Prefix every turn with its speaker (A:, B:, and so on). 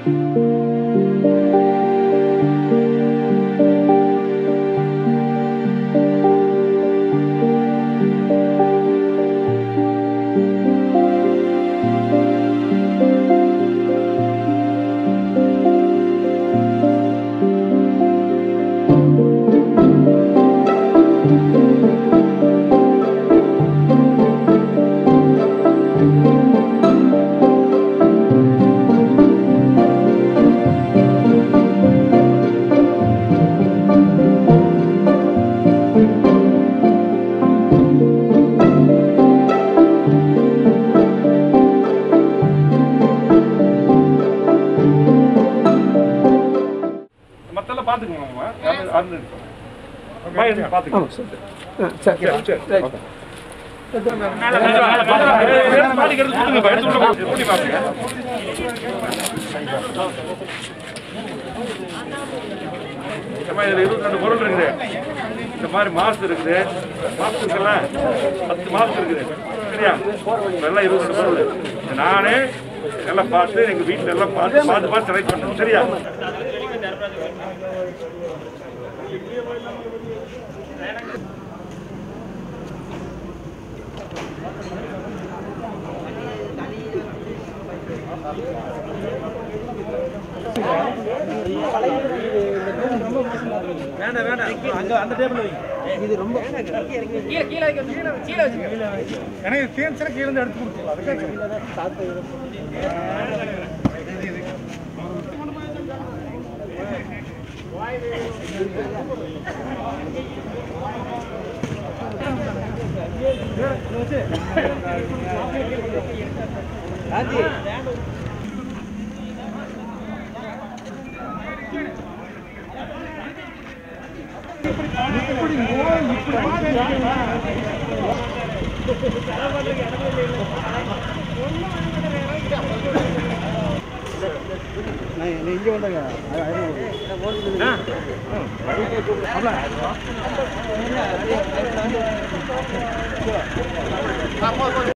A: மத்தெல்லாம் பாத்துக்கோங்க அது பாத்துக்கோங்க
B: சரி
A: சரி சரி ஓகே பாத்துக்கிறது கொடுங்க எடுத்து விட்டு கூட்டி பாருங்க அம்மா, இதுல இருபத்தி ரெண்டு பொருள் இருக்குது இந்த மாதிரி மாசு இருக்குது மாசு இருக்குல்ல பத்து மாசு இருக்குது சரியா எல்லாம் இருபத்தி ரெண்டு பொருள் நானே எல்லாம் பார்த்து எங்க வீட்டுல எல்லாம் பார்த்து பார்த்து பார்த்து செலக்ட் பண்ணேன் சரியா
B: எனக்கு கேன்சர் கீழே இருந்து எடுத்து கொடுத்துருவோம் அதுக்காக இங்கே வந்தாங்க